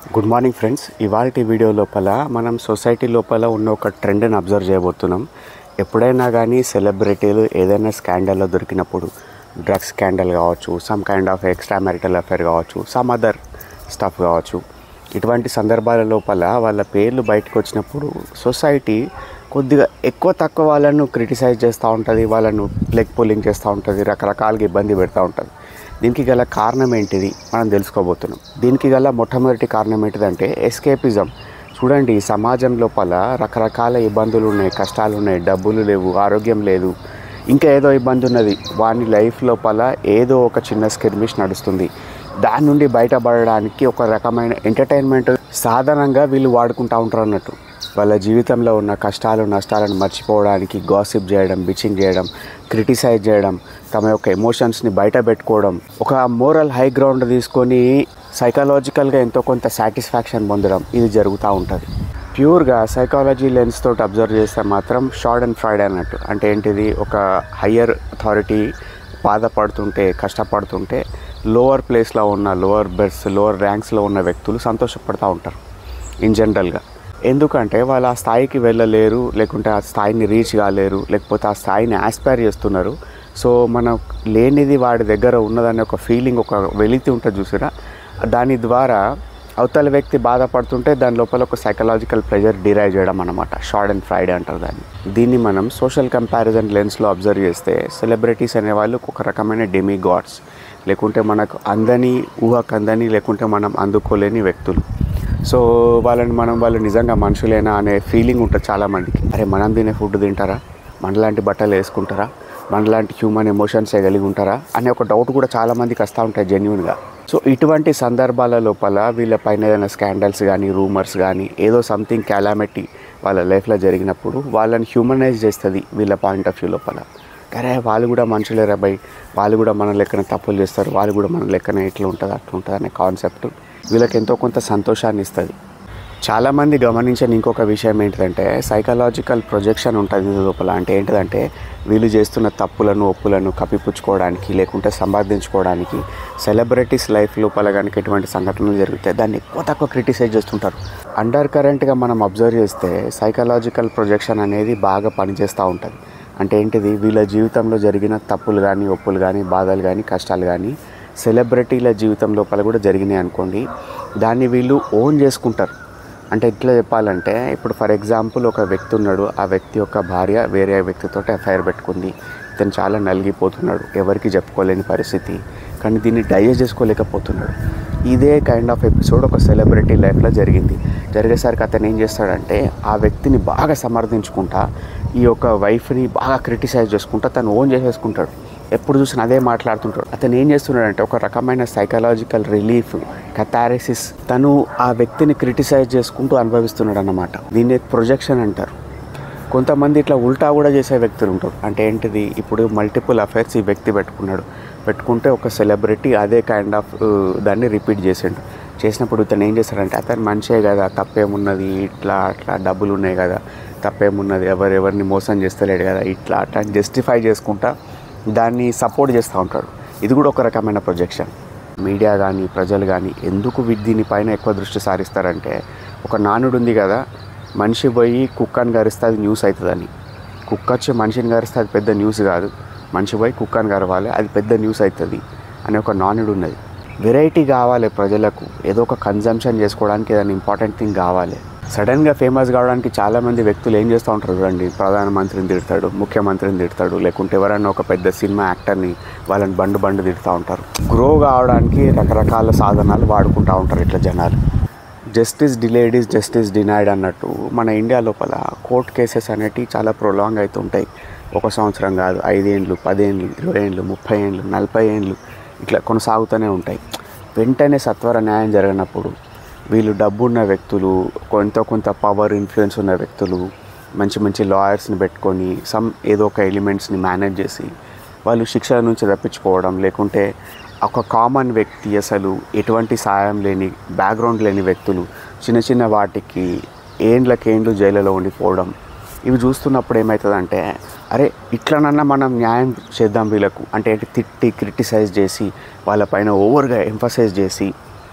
good morning friends ఇవాళ video లోపల మనం సొసైటీ లోపల ఉన్న ఒక ట్రెండ్ని అబ్జర్వ్ చేయబోతున్నాం ఎప్పుడైనా కానీ సెలబ్రిటీలు ఏదైనా స్కాండల్లో దొరికినప్పుడు డ్రగ్స్ స్కాండల్ కావచ్చు some kind of extra marital affair కావచ్చు సమ్ అదర్ స్టఫ్ కావచ్చు ఇటువంటి సందర్భాల లోపల వాళ్ళ పేర్లు బయటకు వచ్చినప్పుడు సొసైటీ కొద్దిగా ఎక్కువ తక్కువ వాళ్ళను క్రిటిసైజ్ చేస్తూ ఉంటుంది వాళ్ళను లెగ్ పుల్లింగ్ చేస్తూ ఉంటుంది రకరకాలుగా ఇబ్బంది పెడతా ఉంటుంది దీనికి గల కారణం ఏంటిది మనం తెలుసుకోబోతున్నాం దీనికి గల మొట్టమొదటి కారణం ఏంటిదంటే ఎస్కేపిజం చూడండి ఈ సమాజం లోపల రకరకాల ఇబ్బందులు ఉన్నాయి కష్టాలు ఉన్నాయి డబ్బులు లేవు ఆరోగ్యం లేదు ఇంకా ఏదో ఇబ్బంది ఉన్నది వాని లైఫ్ లోపల ఏదో ఒక చిన్న స్కిర్మిష్ నడుస్తుంది దాని నుండి బయటపడడానికి ఒక రకమైన ఎంటర్టైన్మెంట్ సాధనంగా వీళ్ళు వాడుకుంటూ ఉంటారు అన్నట్టు వాళ్ళ జీవితంలో ఉన్న కష్టాలు నష్టాలను మర్చిపోవడానికి గాసిప్ చేయడం బిచింగ్ చేయడం క్రిటిసైజ్ చేయడం తమ యొక్క ఎమోషన్స్ని బయట పెట్టుకోవడం ఒక మోరల్ హై గ్రౌండ్ తీసుకొని సైకలాజికల్గా ఎంతో కొంత సాటిస్ఫాక్షన్ పొందడం ఇది జరుగుతూ ఉంటుంది ప్యూర్గా సైకాలజీ లెన్స్ తోటి అబ్జర్వ్ చేస్తే మాత్రం షార్ట్ అండ్ ఫ్రైడ్ అన్నట్టు అంటే ఏంటిది ఒక హయ్యర్ అథారిటీ బాధపడుతుంటే కష్టపడుతుంటే లోవర్ ప్లేస్లో ఉన్న లోవర్ బెర్స్ లోవర్ ర్యాంక్స్లో ఉన్న వ్యక్తులు సంతోషపడుతూ ఉంటారు ఇన్ జనరల్గా ఎందుకంటే వాళ్ళు ఆ స్థాయికి వెళ్ళలేరు లేకుంటే ఆ స్థాయిని రీచ్ కాలేరు లేకపోతే ఆ స్థాయిని ఆస్పైర్ చేస్తున్నారు సో మనం లేనిది వాడి దగ్గర ఉన్నదనే ఒక ఫీలింగ్ ఒక వెలితి ఉంటుంది చూసిరా దాని ద్వారా అవతల వ్యక్తి బాధపడుతుంటే దాని లోపల ఒక సైకలాజికల్ ప్రెజర్ డిరైవ్ చేయడం అనమాట షార్ట్ అండ్ ఫ్రైడే అంటారు దాన్ని దీన్ని మనం సోషల్ కంపారిజన్ లెన్స్లో అబ్జర్వ్ చేస్తే సెలబ్రిటీస్ అనేవాళ్ళు ఒక రకమైన డెమీ గాడ్స్ లేకుంటే మనకు అందని ఊహకు అందని లేకుంటే మనం అందుకోలేని వ్యక్తులు సో వాళ్ళని మనం వాళ్ళు నిజంగా మనుషులేనా అనే ఫీలింగ్ ఉంటుంది చాలామందికి అరే మనం తినే ఫుడ్ తింటారా మనలాంటి బట్టలు వేసుకుంటారా మనలాంటి హ్యూమన్ ఎమోషన్స్ కలిగి ఉంటారా అనే ఒక డౌట్ కూడా చాలామందికి వస్తూ ఉంటాయి జెన్యున్గా సో ఇటువంటి సందర్భాల లోపల వీళ్ళ పైన ఏదైనా స్కాండల్స్ కానీ రూమర్స్ కానీ ఏదో సంథింగ్ క్యాలామిటీ వాళ్ళ లైఫ్లో జరిగినప్పుడు వాళ్ళని హ్యూమనైజ్ చేస్తుంది వీళ్ళ పాయింట్ ఆఫ్ వ్యూ లోపల అరే వాళ్ళు కూడా మనుషులేరా బై వాళ్ళు కూడా మన లెక్కన తప్పులు చేస్తారు వాళ్ళు కూడా మన లెక్కన ఇట్లా ఉంటుంది అట్లా ఉంటుంది అనే కాన్సెప్ట్ వీళ్ళకి ఎంతో కొంత సంతోషాన్ని ఇస్తుంది చాలామంది గమనించిన ఇంకొక విషయం ఏంటంటే సైకలాజికల్ ప్రొజెక్షన్ ఉంటుంది ఇందు లోపల అంటే ఏంటిదంటే వీళ్ళు చేస్తున్న తప్పులను ఒప్పులను కప్పిపుచ్చుకోవడానికి లేకుంటే సంపాదించుకోవడానికి సెలబ్రిటీస్ లైఫ్ లోపల కనుక ఎటువంటి సంఘటనలు జరుగుతాయి దాన్ని ఎక్కువ తక్కువ క్రిటిసైజ్ చేస్తుంటారు అండర్ కరెంట్గా మనం అబ్జర్వ్ చేస్తే సైకలాజికల్ ప్రొజెక్షన్ అనేది బాగా పనిచేస్తూ ఉంటుంది అంటే ఏంటిది వీళ్ళ జీవితంలో జరిగిన తప్పులు కానీ ఒప్పులు కానీ బాధలు కానీ కష్టాలు కానీ సెలబ్రిటీల జీవితం లోపల కూడా జరిగినాయి అనుకోండి దాన్ని వీళ్ళు ఓన్ చేసుకుంటారు అంటే ఎట్లా చెప్పాలంటే ఇప్పుడు ఫర్ ఎగ్జాంపుల్ ఒక వ్యక్తి ఉన్నాడు ఆ వ్యక్తి యొక్క భార్య వేరే వ్యక్తితో ఎఫ్ఐఆర్ పెట్టుకుంది ఇతను చాలా నలిగిపోతున్నాడు ఎవరికి చెప్పుకోలేని పరిస్థితి కానీ దీన్ని డైజెస్ట్ చేసుకోలేకపోతున్నాడు ఇదే కైండ్ ఆఫ్ ఎపిసోడ్ ఒక సెలబ్రిటీ లైఫ్లో జరిగింది జరిగేసరికి అతను ఏం చేస్తాడంటే ఆ వ్యక్తిని బాగా సమర్థించుకుంటా ఈ యొక్క వైఫ్ని బాగా క్రిటిసైజ్ చేసుకుంటా తను ఓన్ చేసేసుకుంటాడు ఎప్పుడు చూసినా అదే మాట్లాడుతుంటాడు అతను ఏం చేస్తున్నాడంటే ఒక రకమైన సైకలాజికల్ రిలీఫ్ కథారిసిస్ తను ఆ వ్యక్తిని క్రిటిసైజ్ చేసుకుంటూ అనుభవిస్తున్నాడు అన్నమాట దీన్ని ప్రొజెక్షన్ అంటారు కొంతమంది ఇట్లా ఉల్టా కూడా చేసే వ్యక్తులు ఉంటారు అంటే ఏంటిది ఇప్పుడు మల్టిపుల్ అఫైర్స్ ఈ వ్యక్తి పెట్టుకున్నాడు పెట్టుకుంటే ఒక సెలబ్రిటీ అదే కైండ్ ఆఫ్ దాన్ని రిపీట్ చేసిండు చేసినప్పుడు ఇతను ఏం చేస్తాడంటే అతను మనిషే కదా తప్పేమున్నది ఇట్లా అట్లా డబ్బులు ఉన్నాయి కదా తప్పేమున్నది ఎవరెవరిని మోసం చేస్తలేడు కదా ఇట్లా అట్లా జస్టిఫై చేసుకుంటా దాన్ని సపోర్ట్ చేస్తూ ఉంటాడు ఇది కూడా ఒక రకమైన ప్రొజెక్షన్ మీడియా కానీ ప్రజలు కానీ ఎందుకు వి- దీనిపైన ఎక్కువ దృష్టి సారిస్తారంటే ఒక నానుడు ఉంది కదా మనిషి పోయి కుక్కని గరిస్తే అది న్యూస్ అవుతుందని కుక్క వచ్చి మనిషిని గరిస్తే అది పెద్ద న్యూస్ కాదు మనిషి పోయి కుక్కని గరవాలి అది పెద్ద న్యూస్ అవుతుంది అనే ఒక నానుడు ఉన్నది వెరైటీ కావాలి ప్రజలకు ఏదో ఒక కన్జంప్షన్ చేసుకోవడానికి ఏదైనా ఇంపార్టెంట్ థింగ్ కావాలి సడన్గా ఫేమస్ కావడానికి చాలామంది వ్యక్తులు ఏం చేస్తూ ఉంటారు చూడండి ప్రధానమంత్రిని తిడతాడు ముఖ్యమంత్రిని తిడతాడు లేకుంటే ఎవరైనా ఒక పెద్ద సినిమా యాక్టర్ని వాళ్ళని బండు బండు తిడుతూ ఉంటారు గ్రో కావడానికి రకరకాల సాధనాలు వాడుకుంటూ ఉంటారు ఇట్లా జనాలు justice delayed is justice denied అన్నట్టు మన ఇండియా లోపల కోర్ట్ కేసెస్ అనేటివి చాలా ప్రొలాంగ్ అవుతుంటాయి ఒక సంవత్సరం కాదు ఐదేండ్లు పదేండ్లు ఇరవై ఏండ్లు ముప్పై ఏండ్లు నలభై ఏండ్లు ఇట్లా కొనసాగుతూనే ఉంటాయి వెంటనే సత్వర న్యాయం జరిగినప్పుడు వీళ్ళు డబ్బున్న వ్యక్తులు కొంత కొంత పవర్ ఇన్ఫ్లుయెన్స్ ఉన్న వ్యక్తులు మంచి మంచి లాయర్స్ని పెట్టుకొని సమ్ ఏదో ఒక ఎలిమెంట్స్ని మేనేజ్ చేసి వాళ్ళు శిక్ష నుంచి తప్పించుకోవడం లేకుంటే ఒక కామన్ వ్యక్తి అసలు ఎటువంటి సాయం లేని బ్యాక్గ్రౌండ్ లేని వ్యక్తులు చిన్న చిన్న వాటికి ఏండ్లకేండ్లు జైలులో ఉండిపోవడం ఇవి చూస్తున్నప్పుడు ఏమవుతుందంటే అరే ఇట్లనన్నా మనం న్యాయం చేద్దాం వీళ్ళకు అంటే ఏంటి తిట్టి క్రిటిసైజ్ చేసి వాళ్ళపైన ఓవర్గా ఎంఫసైజ్ చేసి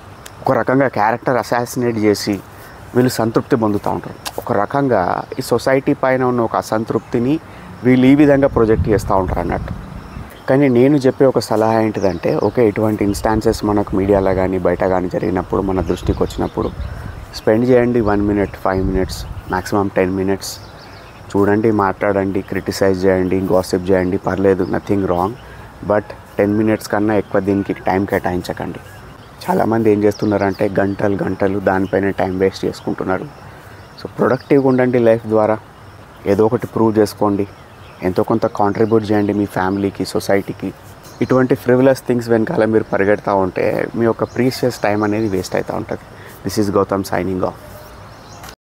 ఒక రకంగా క్యారెక్టర్ అసాసినేట్ చేసి వీళ్ళు సంతృప్తి పొందుతూ ఉంటారు ఒక రకంగా ఈ సొసైటీ పైన ఉన్న ఒక అసంతృప్తిని వీళ్ళు ఈ విధంగా ప్రొజెక్ట్ చేస్తూ ఉంటారు అన్నట్టు కానీ నేను చెప్పే ఒక సలహా ఏంటిదంటే ఓకే ఇటువంటి ఇన్స్టాన్సెస్ మనకు మీడియాలో కానీ బయట కానీ జరిగినప్పుడు మన దృష్టికి వచ్చినప్పుడు స్పెండ్ చేయండి one minute five minutes maximum ten minutes చూడండి మాట్లాడండి క్రిటిసైజ్ చేయండి గాసిప్ చేయండి పర్లేదు nothing wrong but ten minutes కన్నా ఎక్కువ దీనికి టైం కేటాయించకండి చాలామంది ఏం చేస్తున్నారంటే గంటలు గంటలు దానిపైన టైం వేస్ట్ చేసుకుంటున్నారు సో ప్రొడక్టివ్గా ఉండండి లైఫ్ ద్వారా ఏదో ఒకటి ప్రూవ్ చేసుకోండి ఎంతో కొంత కాంట్రిబ్యూట్ చేయండి మీ ఫ్యామిలీకి సొసైటీకి ఇటువంటి ఫ్రివిలస్ థింగ్స్ వెనకాల మీరు పరిగెడతా ఉంటే మీ యొక్క ప్రీషియస్ టైం అనేది వేస్ట్ అవుతూ ఉంటుంది this is Gautam signing of